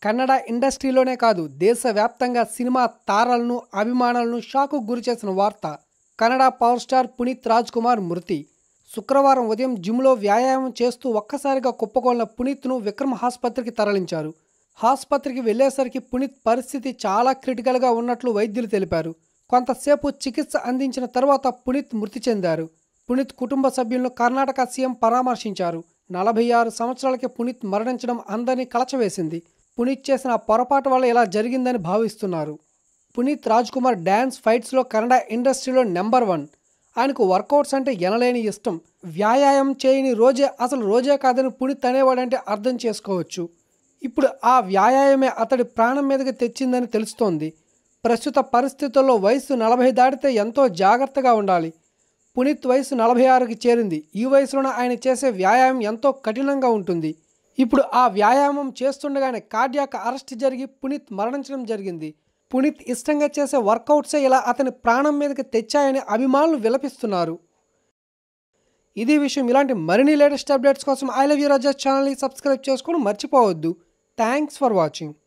కన్నడ ఇండస్ట్రీలోనే కాదు దేశవ్యాప్తంగా సినిమా తారలను అభిమానులను షాకు గురిచేసిన వార్త Kannada power star Puneeth Rajkumar మృతి శుక్రవారం ఉదయం జిమ్లో వ్యాయామం చేస్తూ ఒక్కసారిగా కుప్పకొన్న పునీత్ను విక్రమ్ ఆసుపత్రికి తరలించారు ఆసుపత్రికి వెళ్లేసరికి పునీత్ పరిస్థితి చాలా క్రిటికల్గా ఉన్నట్లు వైద్యులు తెలిపారు కొంతసేపు చికిత్స అందించిన తర్వాత పునీత్ మృతి చెందారు పునీత్ కుటుంబ సభ్యులను కర్ణాటక సీఎం పరామర్శించారు నలభై ఆరు సంవత్సరాలకి పునీత్ మరణించడం అందరినీ కలచవేసింది పునీత్ చేసిన ఆ పొరపాటు వల్ల ఇలా జరిగిందని భావిస్తున్నారు పునీత్ రాజ్ కుమార్ డ్యాన్స్ ఫైట్స్లో కన్నడ ఇండస్ట్రీలో నెంబర్ వన్ ఆయనకు వర్కౌట్స్ అంటే ఎనలేని ఇష్టం వ్యాయామం చేయని రోజే అసలు రోజే కాదని పునీత్ అనేవాడంటే అర్థం చేసుకోవచ్చు ఇప్పుడు ఆ వ్యాయామమే అతడి ప్రాణం మీదకి తెచ్చిందని తెలుస్తోంది ప్రస్తుత పరిస్థితుల్లో వయసు నలభై దాటితే ఎంతో జాగ్రత్తగా ఉండాలి పునీత్ వయసు నలభై ఆరుకి చేరింది ఈ వయసులోనే ఆయన చేసే వ్యాయామం ఎంతో కఠినంగా ఉంటుంది ఇప్పుడు ఆ వ్యాయామం చేస్తుండగానే కార్డియాక్ అరెస్ట్ జరిగి పునీత్ మరణించడం జరిగింది పునీత్ ఇష్టంగా చేసే వర్కౌట్సే ఇలా అతని ప్రాణం మీదకి తెచ్చాయని అభిమానులు విలపిస్తున్నారు ఇది విషయం ఇలాంటి మరిన్ని లేటెస్ట్ అప్డేట్స్ కోసం ఐ లవ్ యూ రాజా ఛానల్ని సబ్స్క్రైబ్ చేసుకోవడం మర్చిపోవద్దు థ్యాంక్స్ ఫర్ వాచింగ్